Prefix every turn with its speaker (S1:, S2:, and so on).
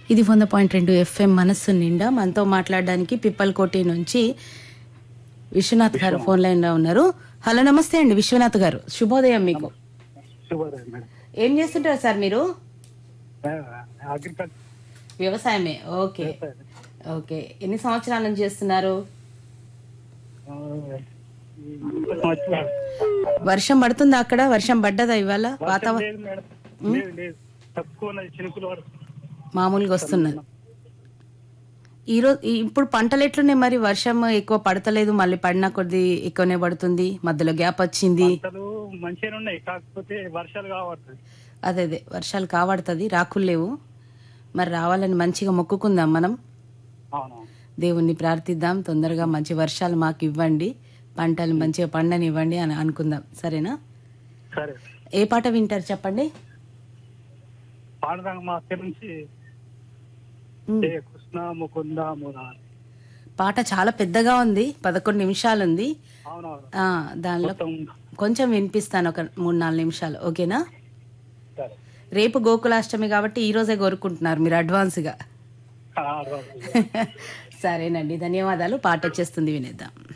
S1: ఇది వంద పాయింట్ రెండు ఎఫ్ఎం మనస్సు నిండా మనతో మాట్లాడడానికి పిప్పలకోటి నుంచి విశ్వనాథ్ గారు ఫోన్ లైన్ లో ఉన్నారు హలో నమస్తే అండి విశ్వనాథ్ గారు శుభోదయం మీకు
S2: శుభోదయం మేడం
S1: ఏం చేస్తుంటారు సార్ మీరు
S2: అగ్రికల్చర్
S1: వ్యవసాయమే ఓకే ఓకే ఎన్ని సంవత్సరాల నుంచి చేస్తున్నారు
S2: సంవత్సరాలు
S1: వర్షం పడుతుందా అక్కడ వర్షం పడ్డదా ఇవాళ వాతావరణం
S2: లేదు మేడం లేదు లేదు తక్కువ ఉన్నది చినుకుల వరకు
S1: మామూలుగా వస్తున్నది ఈరోజు ఇప్పుడు పంటలు ఎట్లున్నాయి మరి వర్షం ఎక్కువ పడతలేదు మళ్ళీ పడినా కొద్ది ఎక్కువనే పడుతుంది మధ్యలో గ్యాప్ వచ్చింది
S2: పంటలు మంచిగానే ఉన్నాయి కాకపోతే వర్షాలు కావట్లేదు
S1: అదే అదే వర్షాలు కావడుతుంది రాకులు లేవు మరి రావాలని మంచిగా మొక్కుకుందాం మనం
S2: అవును
S1: దేవుణ్ణి ప్రార్థిద్దాం తొందరగా మంచి వర్షాలు మాకు ఇవ్వండి పంటలు మంచిగా పండనివ్వండి అని అనుకుందాం సరేనా
S2: సరే
S1: ఏ పాట వింటారు చెప్పండి
S2: పాండురంగ మాస్టర్ నుంచి
S1: ఉమ్.
S2: ఏ కృష్ణ ముకుంద మురారి
S1: పాట చాలా పెద్దగా ఉంది పదకొండు నిమిషాలు ఉంది
S2: అవునవును
S1: ఆ, దానిలో
S2: మొత్తం
S1: కొంచెం వినిపిస్తాను ఒక మూడు నాలుగు నిమిషాలు ఓకేనా
S2: సరే
S1: రేపు గోకులాష్టమి కాబట్టి ఈ రోజే కోరుకుంటున్నారు మీరు అడ్వాన్స్గా
S2: ఆ, రాదు.
S1: సరేనండి ధన్యవాదాలు పాట వచ్చేస్తుంది వినేద్దాం